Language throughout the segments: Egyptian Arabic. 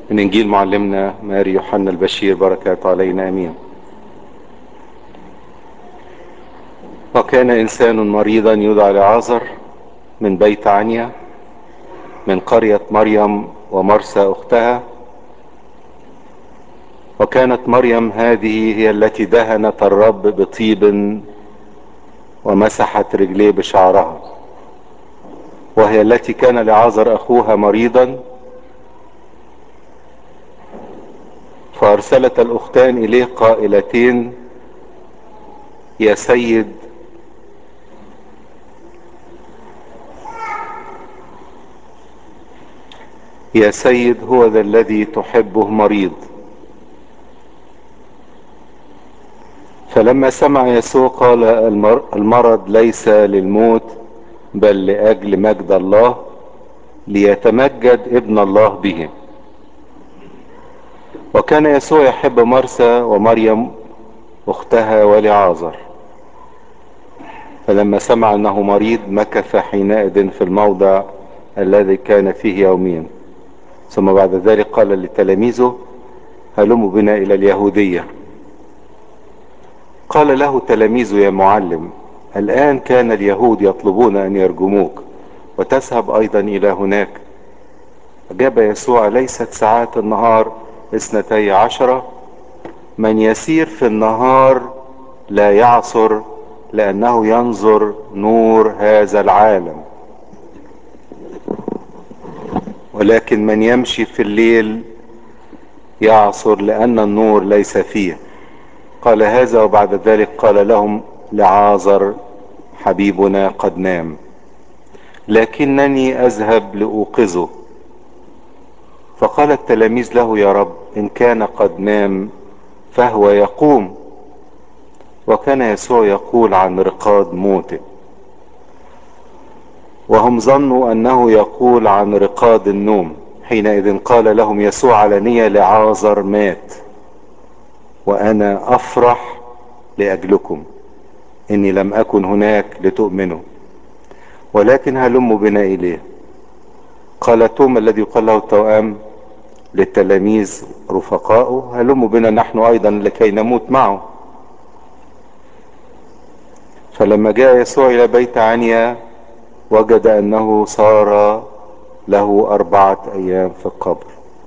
من انجيل معلمنا ماري يوحنا البشير بركات علينا امين وكان انسان مريضا يدعى لعازر من بيت عنيا من قرية مريم ومرسى اختها وكانت مريم هذه هي التي دهنت الرب بطيب ومسحت رجليه بشعرها وهي التي كان لعازر اخوها مريضا فارسلت الاختان اليه قائلتين يا سيد يا سيد هو ذا الذي تحبه مريض فلما سمع يسوع قال المرض ليس للموت بل لاجل مجد الله ليتمجد ابن الله به وكان يسوع يحب مرسى ومريم اختها ولعازر فلما سمع انه مريض مكث حينئذ في الموضع الذي كان فيه يومين ثم بعد ذلك قال لتلاميذه هلموا بنا الى اليهوديه قال له تلاميذه يا معلم الآن كان اليهود يطلبون أن يرجموك وتذهب أيضا إلى هناك أجاب يسوع ليست ساعات النهار اثنتي عشرة من يسير في النهار لا يعصر لأنه ينظر نور هذا العالم ولكن من يمشي في الليل يعصر لأن النور ليس فيه قال هذا وبعد ذلك قال لهم لعازر حبيبنا قد نام لكنني اذهب لاوقظه فقال التلاميذ له يا رب ان كان قد نام فهو يقوم وكان يسوع يقول عن رقاد موته وهم ظنوا انه يقول عن رقاد النوم حينئذ قال لهم يسوع علانية لعازر مات وانا افرح لاجلكم اني لم اكن هناك لتؤمنوا ولكن هلموا بنا اليه قال توما الذي يقال له التوأم للتلاميذ رفقائه هلموا بنا نحن ايضا لكي نموت معه فلما جاء يسوع الى بيت عنيا وجد انه صار له اربعة ايام في القبر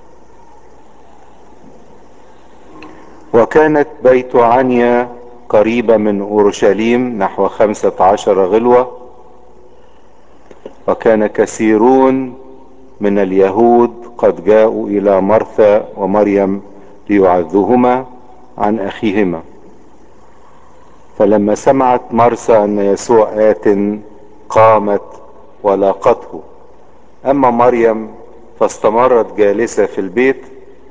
وكانت بيت عنيا قريبة من اورشليم نحو خمسة عشر غلوة وكان كثيرون من اليهود قد جاءوا الى مرثا ومريم ليعذوهما عن اخيهما فلما سمعت مرثا ان يسوع ات قامت ولاقته اما مريم فاستمرت جالسة في البيت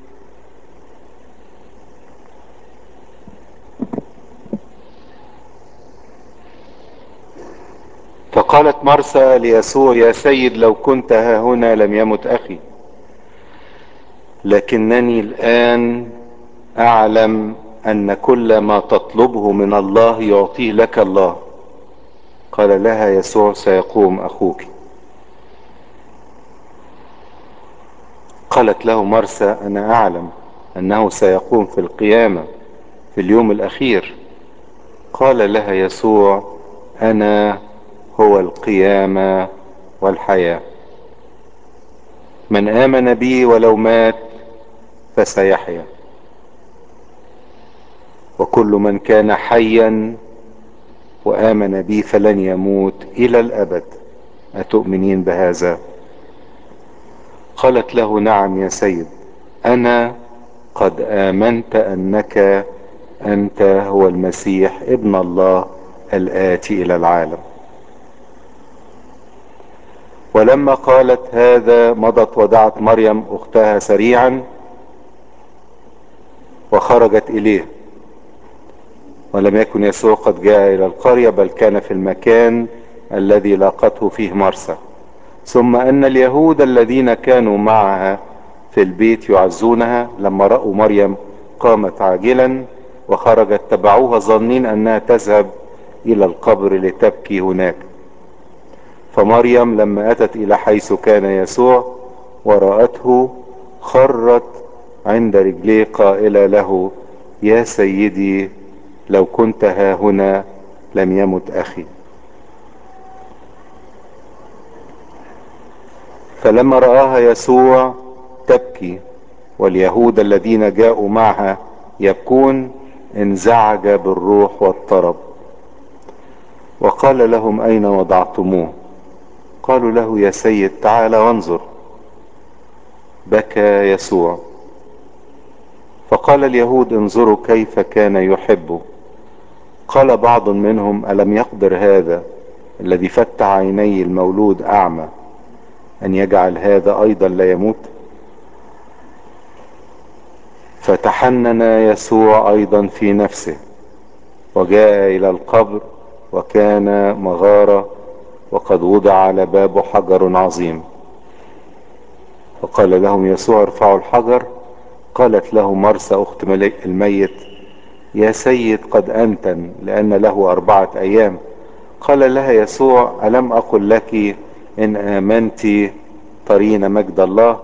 فقالت مرسى ليسوع يا سيد لو كنت ها هنا لم يمت اخي لكنني الان اعلم ان كل ما تطلبه من الله يعطيه لك الله قال لها يسوع سيقوم اخوك قالت له مرسى انا اعلم انه سيقوم في القيامة في اليوم الاخير قال لها يسوع انا هو القيامة والحياة من آمن بي ولو مات فسيحيا وكل من كان حيا وآمن بي فلن يموت إلى الأبد أتؤمنين بهذا قالت له نعم يا سيد أنا قد آمنت أنك أنت هو المسيح ابن الله الآتي إلى العالم ولما قالت هذا مضت ودعت مريم اختها سريعا وخرجت اليه ولم يكن يسوع قد جاء الى القرية بل كان في المكان الذي لاقته فيه مرسى ثم ان اليهود الذين كانوا معها في البيت يعزونها لما رأوا مريم قامت عاجلا وخرجت تبعوها ظنين انها تذهب الى القبر لتبكي هناك فمريم لما اتت الى حيث كان يسوع ورأته خرت عند رجليه قائلة له يا سيدي لو كنت ها هنا لم يمت اخي فلما رآها يسوع تبكي واليهود الذين جاءوا معها يبكون انزعج بالروح واضطرب وقال لهم اين وضعتموه قالوا له يا سيد تعال وانظر بكى يسوع فقال اليهود انظروا كيف كان يحب قال بعض منهم الم يقدر هذا الذي فتح عيني المولود اعمى ان يجعل هذا ايضا لا يموت فتحنن يسوع ايضا في نفسه وجاء الى القبر وكان مغارة وقد وضع على بابه حجر عظيم فقال لهم يسوع ارفعوا الحجر قالت له مرسى اخت الميت يا سيد قد انتن لان له اربعة ايام قال لها يسوع الم اقل لك ان امنت ترين مجد الله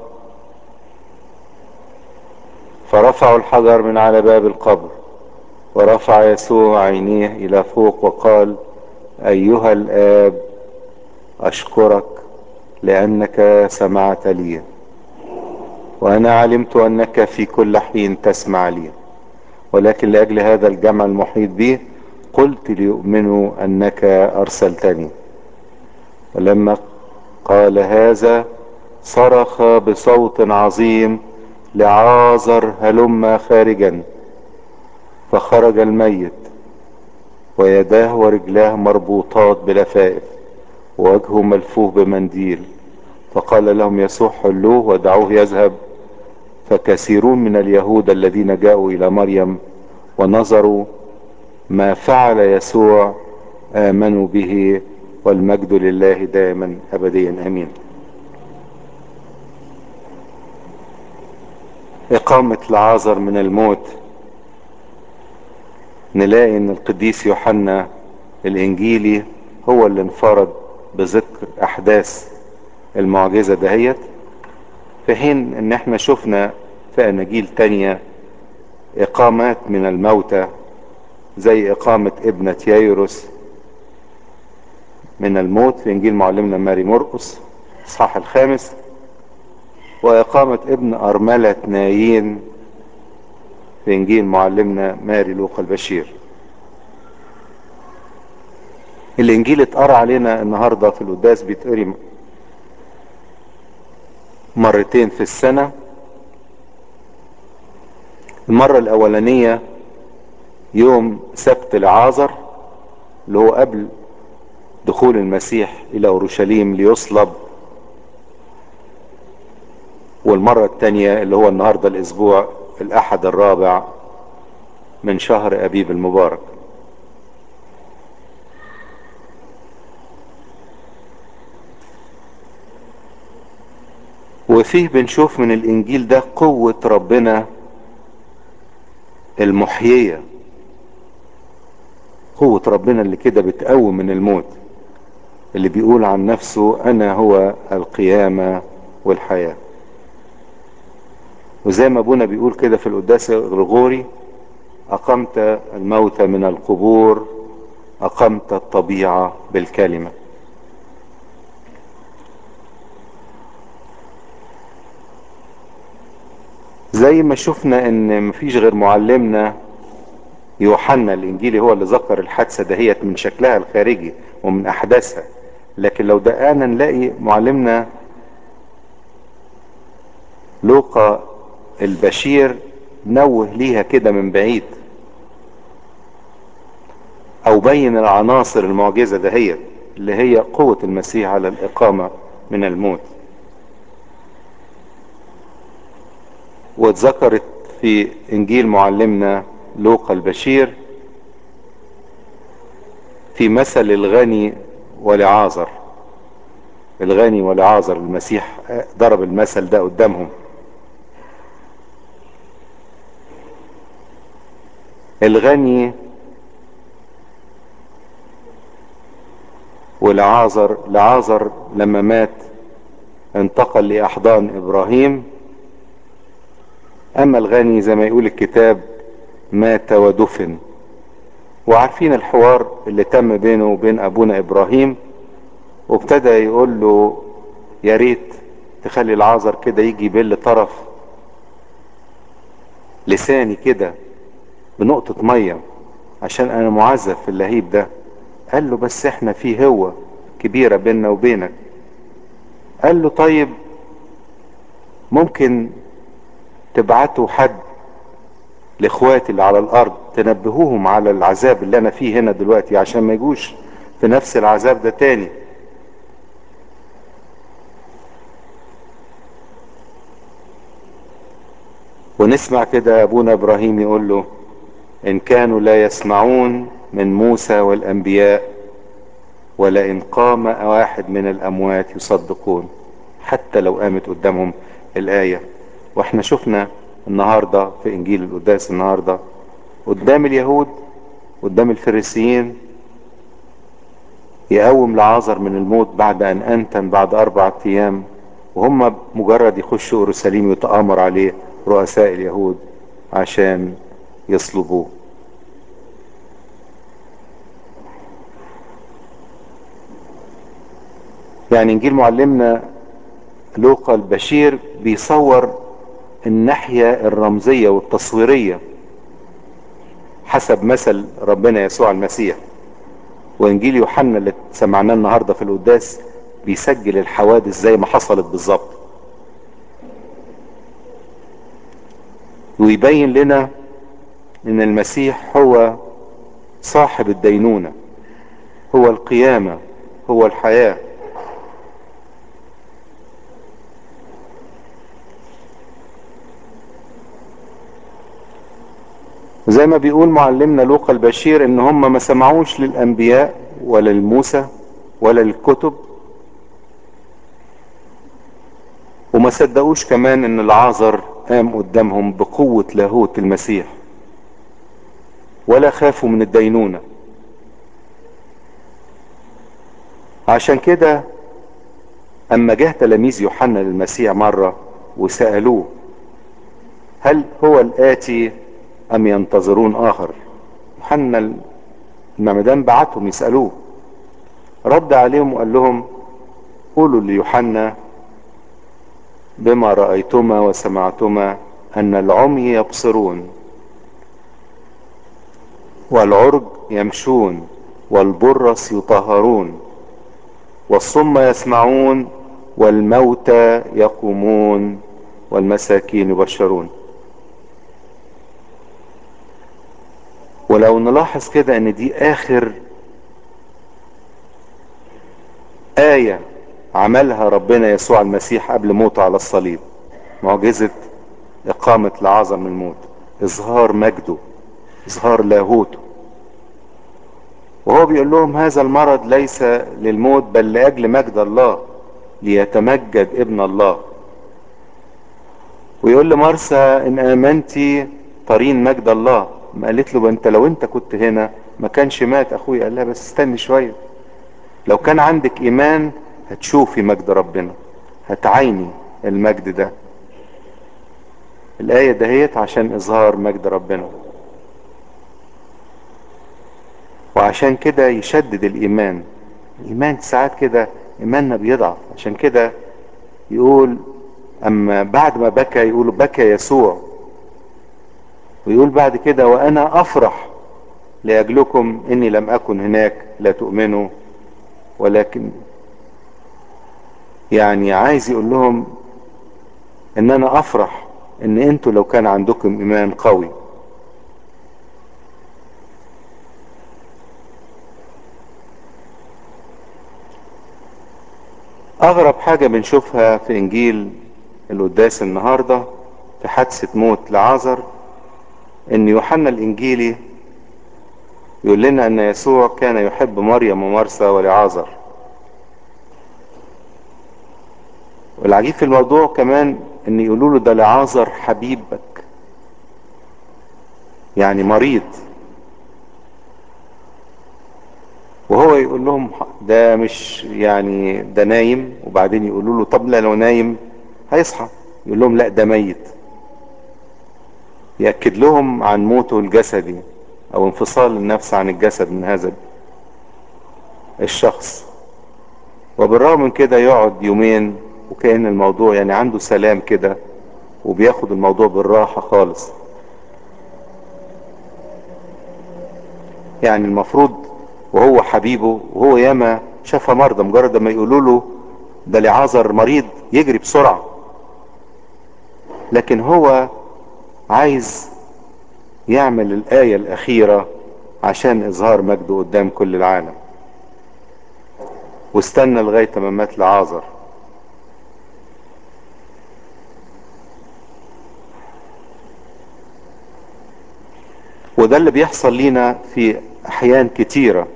فرفعوا الحجر من على باب القبر ورفع يسوع عينيه الى فوق وقال ايها الاب اشكرك لانك سمعت لي وانا علمت انك في كل حين تسمع لي ولكن لاجل هذا الجمع المحيط بي قلت ليؤمنوا انك ارسلتني ولما قال هذا صرخ بصوت عظيم لعازر هلم خارجا فخرج الميت ويداه ورجلاه مربوطات بلفائف ووجهه ملفوف بمنديل فقال لهم يسوع حلوه ودعوه يذهب فكثيرون من اليهود الذين جاءوا الى مريم ونظروا ما فعل يسوع امنوا به والمجد لله دائما ابديا امين اقامة العازر من الموت نلاقي ان القديس يوحنا الانجيلي هو اللي انفرد بذكر احداث المعجزة دهيت في حين ان احنا شفنا في اناجيل تانية اقامات من الموتى زي اقامة ابنة يايروس من الموت في انجيل معلمنا ماري مرقس اصحاح الخامس واقامة ابن ارملة نايين في انجيل معلمنا ماري لوقا البشير الانجيل اتقرا علينا النهاردة في القداس بيتقري مرتين في السنة المرة الاولانية يوم سبت العازر اللي هو قبل دخول المسيح الى اورشليم ليصلب والمرة التانية اللي هو النهاردة الاسبوع الاحد الرابع من شهر ابيب المبارك وفيه بنشوف من الانجيل ده قوة ربنا المحيية قوة ربنا اللي كده بتقوم من الموت اللي بيقول عن نفسه انا هو القيامة والحياة وزي ما ابونا بيقول كده في القداس الغرغوري اقمت الموتى من القبور اقمت الطبيعة بالكلمة زي ما شفنا ان مفيش غير معلمنا يوحنا الانجيلي هو اللي ذكر الحادثة دهيت من شكلها الخارجي ومن احداثها لكن لو دقانا نلاقي معلمنا لوقا البشير نوه ليها كده من بعيد او بين العناصر المعجزة دهيت اللي هي قوة المسيح على الاقامة من الموت واتذكرت في انجيل معلمنا لوقا البشير في مثل الغني ولعازر الغني ولعازر المسيح ضرب المثل ده قدامهم الغني ولعازر لعازر لما مات انتقل لأحضان إبراهيم اما الغني زي ما يقول الكتاب مات ودفن وعارفين الحوار اللي تم بينه وبين ابونا ابراهيم وابتدى يقول له يا ريت تخلي العازر كده يجي يبل طرف لساني كده بنقطة مية عشان انا معذب في اللهيب ده قال له بس احنا في هوة كبيرة بيننا وبينك قال له طيب ممكن تبعتوا حد لاخواتي اللي على الارض تنبهوهم على العذاب اللي انا فيه هنا دلوقتي عشان ما يجوش في نفس العذاب ده تاني ونسمع كده ابونا ابراهيم يقول له ان كانوا لا يسمعون من موسى والانبياء ولئن قام واحد من الاموات يصدقون حتى لو قامت قدامهم الايه واحنا شفنا النهارده في انجيل القداس النهارده قدام اليهود قدام الفريسيين يقوم لعازر من الموت بعد ان انتن بعد اربعة ايام وهم مجرد يخشوا اورشليم يتآمر عليه رؤساء اليهود عشان يصلبوه يعني انجيل معلمنا لوقا البشير بيصور الناحية الرمزية والتصويرية حسب مثل ربنا يسوع المسيح وانجيل يوحنا اللي سمعناه النهارده في القداس بيسجل الحوادث زي ما حصلت بالظبط ويبين لنا ان المسيح هو صاحب الدينونة هو القيامة هو الحياة زي ما بيقول معلمنا لوقا البشير ان هم ما سمعوش للانبياء ولا لموسى ولا للكتب وما صدقوش كمان ان العازر قام قدامهم بقوة لاهوت المسيح ولا خافوا من الدينونة عشان كده اما جه تلاميذ يوحنا للمسيح مرة وسألوه هل هو الآتي أم ينتظرون آخر يوحنا المعمدان بعتهم يسألوه رد عليهم وقال لهم قولوا ليوحنا بما رأيتما وسمعتما أن العمي يبصرون والعرج يمشون والبرص يطهرون والصم يسمعون والموتى يقومون والمساكين يبشرون ولو نلاحظ كده ان دي اخر آية عملها ربنا يسوع المسيح قبل موته على الصليب معجزة إقامة لعازر من الموت إظهار مجده إظهار لاهوته وهو بيقول لهم هذا المرض ليس للموت بل لأجل مجد الله ليتمجد ابن الله ويقول لمرسى إن آمنتي ترين مجد الله ما قالت له انت لو انت كنت هنا ما كانش مات اخويا قال لها بس استني شويه لو كان عندك ايمان هتشوفي مجد ربنا هتعيني المجد ده الآية دهيت عشان إظهار مجد ربنا وعشان كده يشدد الإيمان الإيمان ساعات كده إيماننا بيضعف عشان كده يقول أما بعد ما بكى يقول بكى يسوع ويقول بعد كده وأنا أفرح لأجلكم إني لم أكن هناك لا تؤمنوا ولكن يعني عايز يقول لهم ان انا افرح ان انتوا لو كان عندكم ايمان قوي اغرب حاجة بنشوفها في انجيل القداس النهاردة في حادثة موت لعازر ان يوحنا الانجيلي يقول لنا ان يسوع كان يحب مريم ومرسى ولعازر والعجيب في الموضوع كمان ان يقولوا له ده لعازر حبيبك يعني مريض وهو يقول لهم ده مش يعني ده نايم وبعدين يقولوا له طب لا لو نايم هيصحى يقول لهم لا ده ميت يأكد لهم عن موته الجسدي او انفصال النفس عن الجسد من هذا الشخص وبالرغم من كده يقعد يومين وكأن الموضوع يعني عنده سلام كده وبياخد الموضوع بالراحة خالص يعني المفروض وهو حبيبه وهو ياما شافها مرضى مجرد ما يقولوا له ده لعازر مريض يجري بسرعة لكن هو عايز يعمل الآية الأخيرة عشان إظهار مجده قدام كل العالم واستنى لغاية ما مات لعازر وده اللي بيحصل لينا في أحيان كتيرة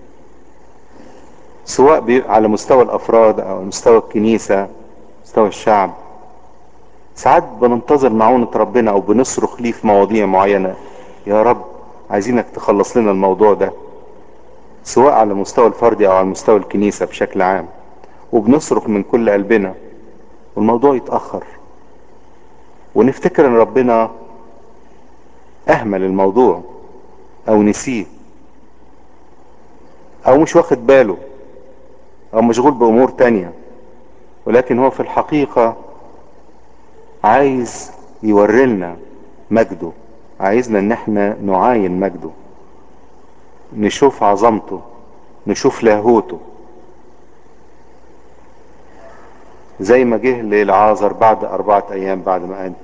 سواء على مستوى الأفراد أو مستوى الكنيسة مستوى الشعب ساعات بننتظر معونة ربنا أو بنصرخ ليه في مواضيع معينة يا رب عايزينك تخلص لنا الموضوع ده سواء على المستوى الفردي أو على مستوى الكنيسة بشكل عام وبنصرخ من كل قلبنا والموضوع يتأخر ونفتكر ان ربنا اهمل الموضوع او نسيه او مش واخد باله او مشغول بامور تانية ولكن هو في الحقيقة عايز يوريلنا مجده عايزنا ان احنا نعاين مجده نشوف عظمته نشوف لاهوته زي ما جه للعازر بعد أربعة أيام بعد ما أنت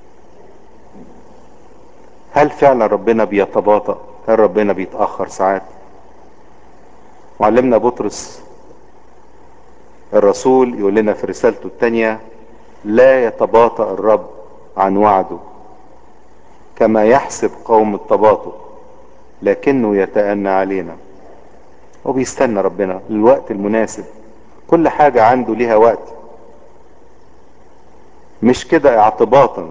هل فعلا ربنا بيتباطأ هل ربنا بيتأخر ساعات معلمنا بطرس الرسول يقول لنا في رسالته الثانية لا يتباطأ الرب عن وعده كما يحسب قوم التباطؤ لكنه يتأنى علينا وبيستنى ربنا للوقت المناسب كل حاجة عنده ليها وقت مش كده اعتباطا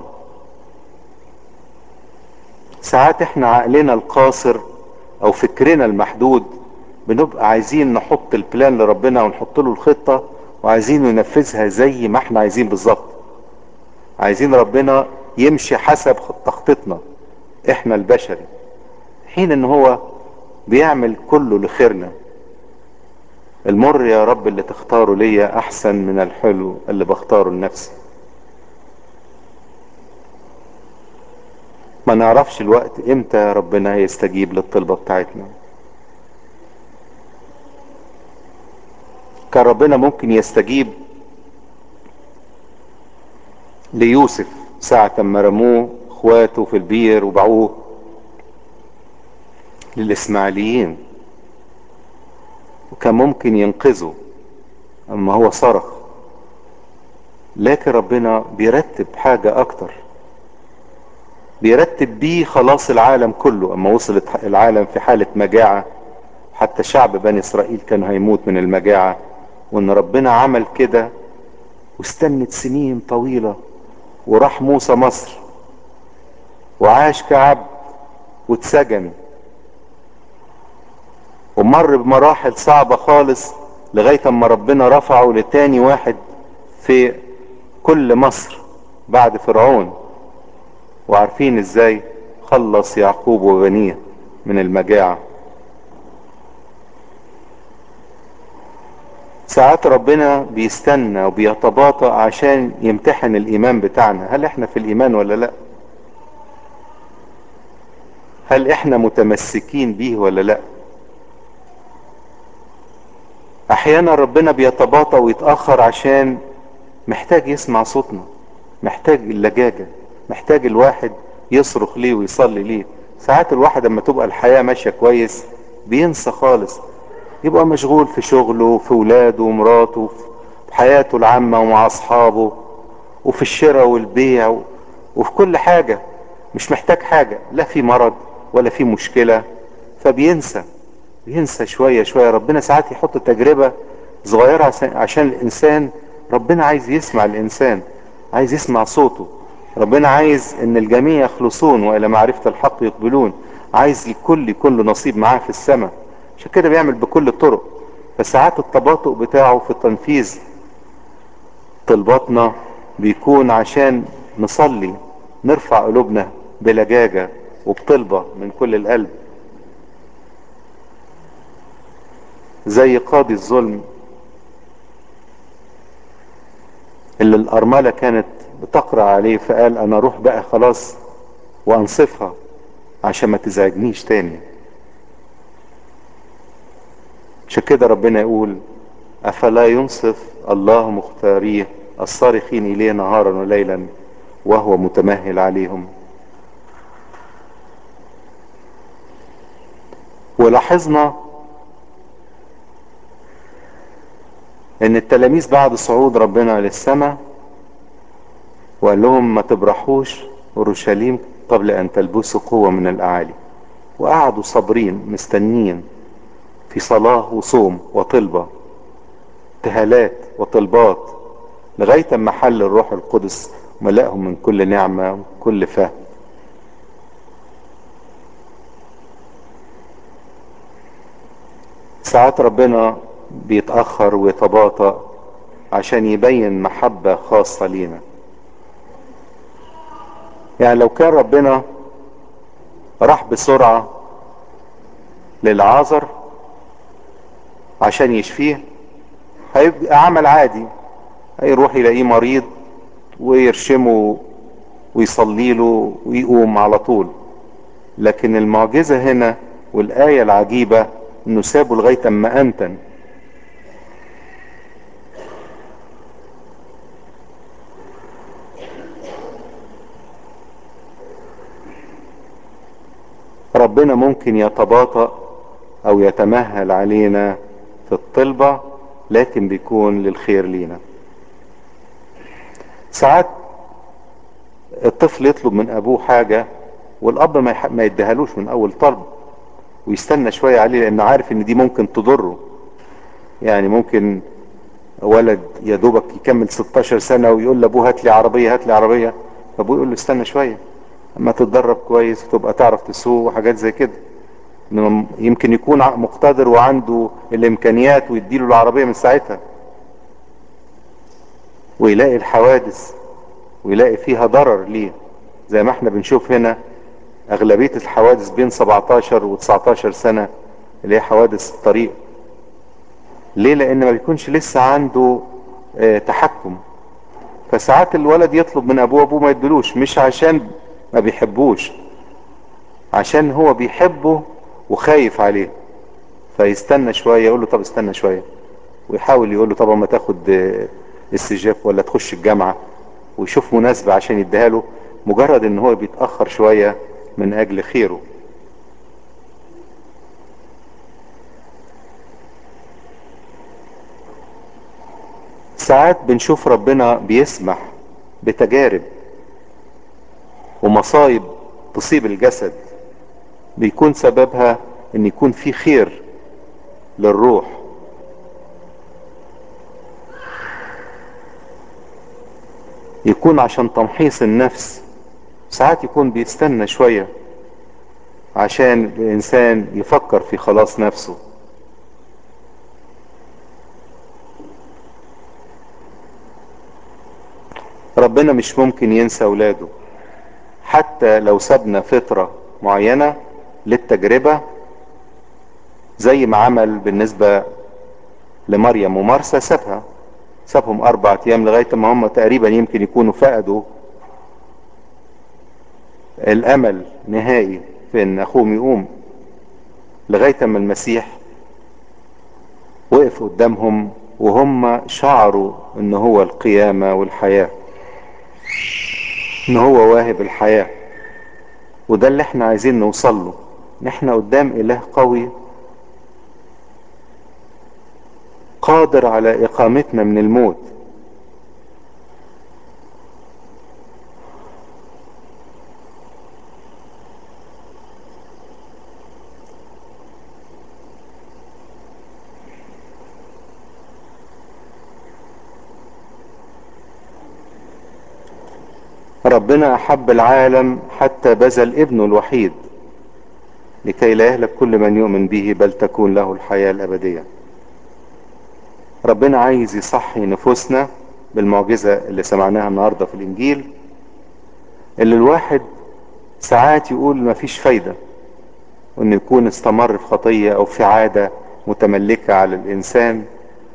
ساعات احنا عقلنا القاصر او فكرنا المحدود بنبقى عايزين نحط البلان لربنا ونحط له الخطة وعايزين ننفذها زي ما احنا عايزين بالظبط عايزين ربنا يمشي حسب تخطيطنا احنا البشري حين ان هو بيعمل كله لخيرنا المر يا رب اللي تختاره ليا احسن من الحلو اللي بختاره لنفسي ما نعرفش الوقت امتى ربنا هيستجيب للطلبة بتاعتنا كان ربنا ممكن يستجيب ليوسف ساعة ما رموه اخواته في البير وباعوه للاسماعيليين وكان ممكن ينقذه اما هو صرخ لكن ربنا بيرتب حاجة اكتر بيرتب بيه خلاص العالم كله اما وصلت العالم في حالة مجاعة حتى شعب بني اسرائيل كان هيموت من المجاعة وان ربنا عمل كده واستنت سنين طويلة وراح موسى مصر وعاش كعبد واتسجن ومر بمراحل صعبة خالص لغاية اما ربنا رفعه لتاني واحد في كل مصر بعد فرعون وعارفين ازاي خلص يعقوب وبنيه من المجاعة ساعات ربنا بيستنى وبيتباطأ عشان يمتحن الايمان بتاعنا هل احنا في الايمان ولا لا هل احنا متمسكين بيه ولا لا احيانا ربنا بيتباطأ ويتأخر عشان محتاج يسمع صوتنا محتاج اللجاجة محتاج الواحد يصرخ ليه ويصلي ليه ساعات الواحد لما تبقى الحياة ماشية كويس بينسى خالص يبقى مشغول في شغله في ولاده ومراته في حياته العامة ومع اصحابه وفي الشراء والبيع وفي كل حاجة مش محتاج حاجة لا في مرض ولا في مشكلة فبينسى بينسى شوية شوية ربنا ساعات يحط تجربة صغيرة عشان الانسان ربنا عايز يسمع الانسان عايز يسمع صوته ربنا عايز ان الجميع يخلصون والى معرفة الحق يقبلون عايز الكل يكون له نصيب معاه في السماء عشان كده بيعمل بكل الطرق فساعات التباطؤ بتاعه في تنفيذ طلباتنا بيكون عشان نصلي نرفع قلوبنا بلجاجة وبطلبة من كل القلب زي قاضي الظلم اللي الأرملة كانت بتقرأ عليه فقال أنا أروح بقى خلاص وأنصفها عشان ما تزعجنيش تاني عشان كده ربنا يقول أفلا ينصف الله مختاريه الصارخين إليه نهارا وليلا وهو متمهل عليهم ولاحظنا ان التلاميذ بعد صعود ربنا للسماء وقال لهم ما تبرحوش اورشليم قبل ان تلبسوا قوة من الاعالي وقعدوا صابرين مستنين في صلاة وصوم وطلبة ابتهالات وطلبات لغاية ما حل الروح القدس ملأهم من كل نعمة وكل فهم ساعات ربنا بيتأخر ويتباطأ عشان يبين محبة خاصة لينا يعني لو كان ربنا راح بسرعة للعازر عشان يشفيه هيبقى عمل عادي هيروح يلاقيه مريض ويرشمه ويصلي له ويقوم على طول لكن المعجزة هنا والآية العجيبة انه سابه لغاية اما انتن ربنا ممكن يتباطأ او يتمهل علينا في الطلبة لكن بيكون للخير لينا ساعات الطفل يطلب من ابوه حاجة والاب ما يح- ما يديهالوش من اول طلب ويستنى شوية عليه لانه عارف ان دي ممكن تضره يعني ممكن ولد يا دوبك يكمل 16 سنة ويقول لابوه هات لي عربية هات لي عربية فابوه يقول له استنى شوية اما تتدرب كويس وتبقى تعرف تسوق وحاجات زي كده إنه يمكن يكون ع- مقتدر وعنده الامكانيات ويديله العربية من ساعتها ويلاقي الحوادث ويلاقي فيها ضرر ليه زي ما احنا بنشوف هنا اغلبية الحوادث بين 17 و 19 سنة اللي هي حوادث الطريق ليه لان ما بيكونش لسه عنده آه، تحكم فساعات الولد يطلب من ابوه ابوه ما يدلوش مش عشان ما بيحبوش عشان هو بيحبه وخايف عليه فيستنى شوية يقول له طب استنى شوية ويحاول يقول له طب ما تاخد آه، استجاب ولا تخش الجامعة ويشوف مناسبة عشان يديها له مجرد ان هو بيتأخر شوية من اجل خيره ساعات بنشوف ربنا بيسمح بتجارب ومصايب تصيب الجسد بيكون سببها ان يكون في خير للروح يكون عشان تمحيص النفس ساعات يكون بيستنى شوية عشان الانسان يفكر في خلاص نفسه ربنا مش ممكن ينسى اولاده حتى لو سابنا فترة معينة للتجربة زي ما عمل بالنسبة لمريم ومرسى سابها سابهم أربعة أيام لغاية ما هم تقريبا يمكن يكونوا فقدوا الأمل نهائي في إن أخوهم يقوم لغاية ما المسيح وقف قدامهم وهم شعروا إن هو القيامة والحياة إن هو واهب الحياة وده اللي احنا عايزين نوصل له إن احنا قدام إله قوي قادر على إقامتنا من الموت ربنا أحب العالم حتى بذل ابنه الوحيد لكي لا يهلك كل من يؤمن به بل تكون له الحياة الأبدية ربنا عايز يصحي نفوسنا بالمعجزة اللي سمعناها النهاردة في الإنجيل اللي الواحد ساعات يقول مفيش فايدة وانه يكون استمر في خطية او في عادة متملكة على الانسان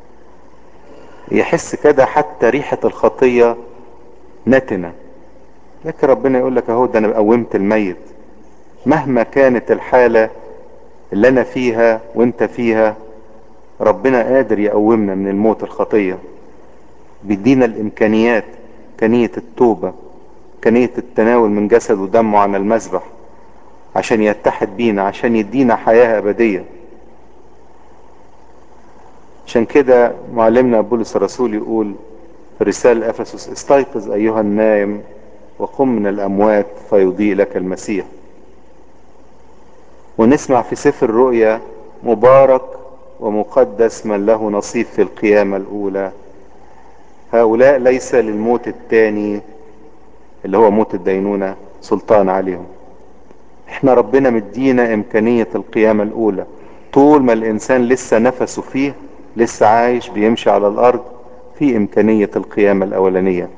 يحس كده حتى ريحة الخطية نتنة لكن ربنا يقول لك اهو ده انا قومت الميت مهما كانت الحالة اللي انا فيها وانت فيها ربنا قادر يقومنا من الموت الخطية بيدينا الامكانيات امكانية التوبة امكانية التناول من جسد ودمه عن المذبح عشان يتحد بينا عشان يدينا حياة ابدية عشان كده معلمنا بولس الرسول يقول في رسالة افسس استيقظ ايها النائم وقم من الاموات فيضيء لك المسيح ونسمع في سفر الرؤيا مبارك ومقدس من له نصيب في القيامة الاولى هؤلاء ليس للموت الثاني اللي هو موت الدينونة سلطان عليهم احنا ربنا مدينا امكانية القيامة الاولى طول ما الانسان لسه نفسه فيه لسه عايش بيمشي على الارض في امكانية القيامة الاولانية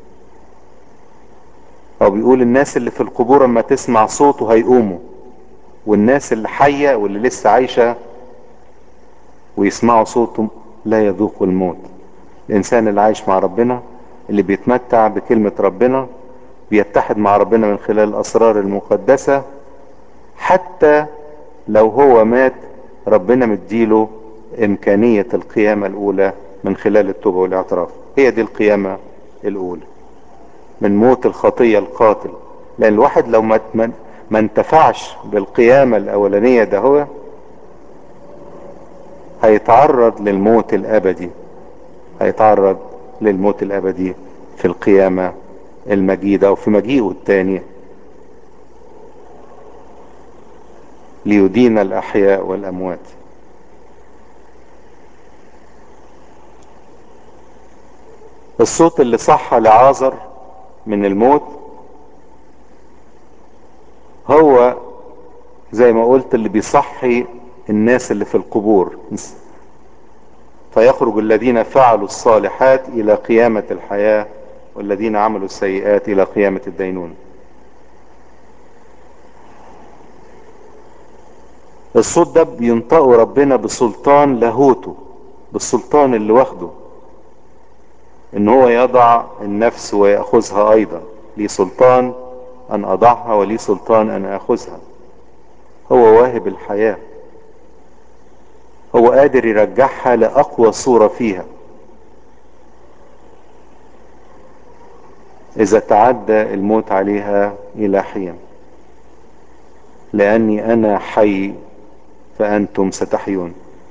او بيقول الناس اللي في القبور اما تسمع صوته هيقوموا والناس اللي حية واللي لسه عايشة ويسمعوا صوته لا يذوقوا الموت الانسان اللي عايش مع ربنا اللي بيتمتع بكلمة ربنا بيتحد مع ربنا من خلال الاسرار المقدسة حتى لو هو مات ربنا مديله امكانية القيامة الاولى من خلال التوبة والاعتراف هي دي القيامة الاولى من موت الخطية القاتل لان الواحد لو ما ما انتفعش بالقيامة الاولانية ده هو هيتعرض للموت الابدي هيتعرض للموت الابدي في القيامة المجيدة وفي مجيئه الثاني ليدين الاحياء والاموات الصوت اللي صح لعازر من الموت هو زي ما قلت اللي بيصحي الناس اللي في القبور فيخرج الذين فعلوا الصالحات الى قيامة الحياة والذين عملوا السيئات الى قيامة الدينون الصوت ده بينطقه ربنا بسلطان لاهوته بالسلطان اللي واخده ان هو يضع النفس ويأخذها ايضا لي سلطان ان اضعها ولي سلطان ان اخذها هو واهب الحياة هو قادر يرجعها لاقوى صورة فيها اذا تعدى الموت عليها الى حين لاني انا حي فانتم ستحيون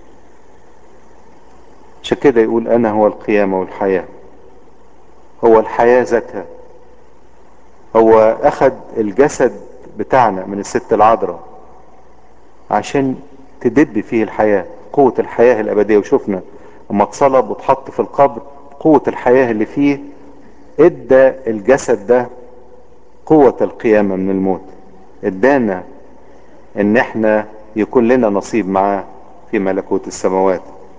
عشان كده يقول انا هو القيامة والحياة هو الحياة ذاتها هو اخد الجسد بتاعنا من الست العذراء عشان تدب فيه الحياة قوة الحياة الابدية وشفنا اما اتصلب واتحط في القبر قوة الحياة اللي فيه ادى الجسد ده قوة القيامة من الموت ادانا ان احنا يكون لنا نصيب معاه في ملكوت السماوات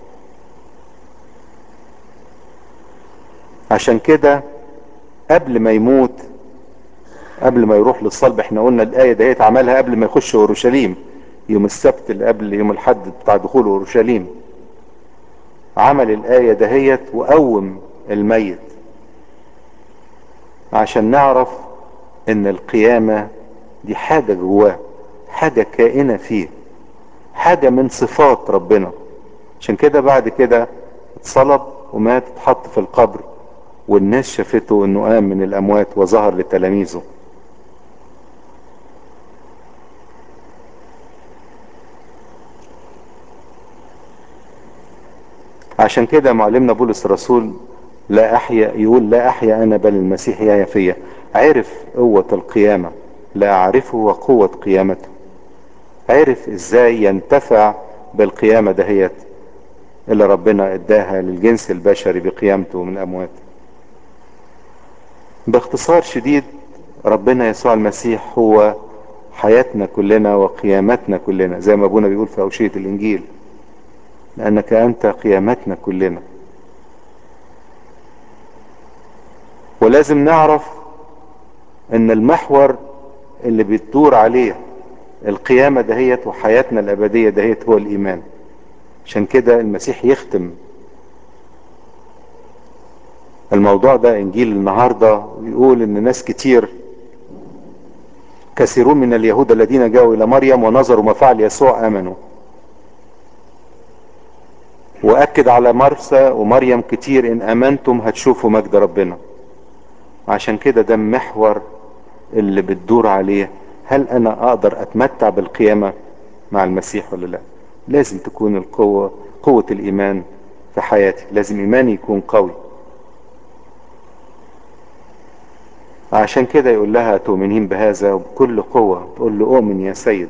عشان كده قبل ما يموت قبل ما يروح للصلب احنا قلنا الآية دهيت عملها قبل ما يخش اورشليم يوم السبت اللي قبل يوم الحد بتاع دخول اورشليم عمل الآية دهيت وقوم الميت عشان نعرف ان القيامة دي حاجة جواه حاجة كائنة فيه حاجة من صفات ربنا عشان كده بعد كده اتصلب ومات اتحط في القبر والناس شافته انه قام من الاموات وظهر لتلاميذه عشان كده معلمنا بولس الرسول لا احيا يقول لا احيا انا بل المسيح يحيا فيا عرف قوة القيامة لا اعرفه وقوة قيامته عرف ازاي ينتفع بالقيامة دهيت اللي ربنا اداها للجنس البشري بقيامته من الاموات باختصار شديد ربنا يسوع المسيح هو حياتنا كلنا وقيامتنا كلنا زي ما ابونا بيقول في اوشية الانجيل لانك انت قيامتنا كلنا ولازم نعرف ان المحور اللي بتدور عليه القيامة دهيت وحياتنا الأبدية دهيت هو الإيمان عشان كده المسيح يختم الموضوع ده إنجيل النهاردة ويقول إن ناس كتير كثيرون من اليهود الذين جاءوا إلى مريم ونظروا ما فعل يسوع آمنوا وأكد على مرسى ومريم كتير إن آمنتم هتشوفوا مجد ربنا عشان كده ده المحور اللي بتدور عليه هل أنا أقدر أتمتع بالقيامة مع المسيح ولا لا لازم تكون القوة قوة الإيمان في حياتي لازم إيماني يكون قوي عشان كده يقول لها تؤمنين بهذا وبكل قوة تقول له أؤمن يا سيد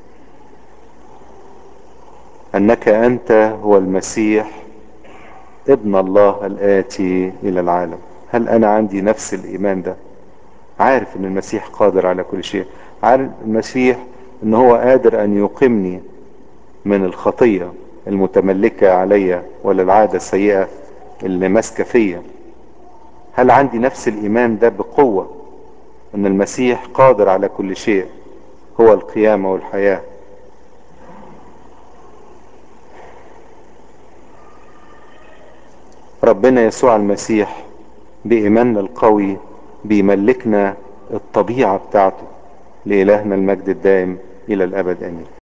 أنك أنت هو المسيح ابن الله الآتي إلى العالم هل أنا عندي نفس الإيمان ده عارف أن المسيح قادر على كل شيء عارف المسيح أن هو قادر أن يقيمني من الخطية المتملكة عليا ولا العادة السيئة اللي ماسكة فيا هل عندي نفس الإيمان ده بقوة أن المسيح قادر على كل شيء هو القيامة والحياة ربنا يسوع المسيح بإيماننا القوي بيملكنا الطبيعة بتاعته لإلهنا المجد الدائم إلى الأبد آمين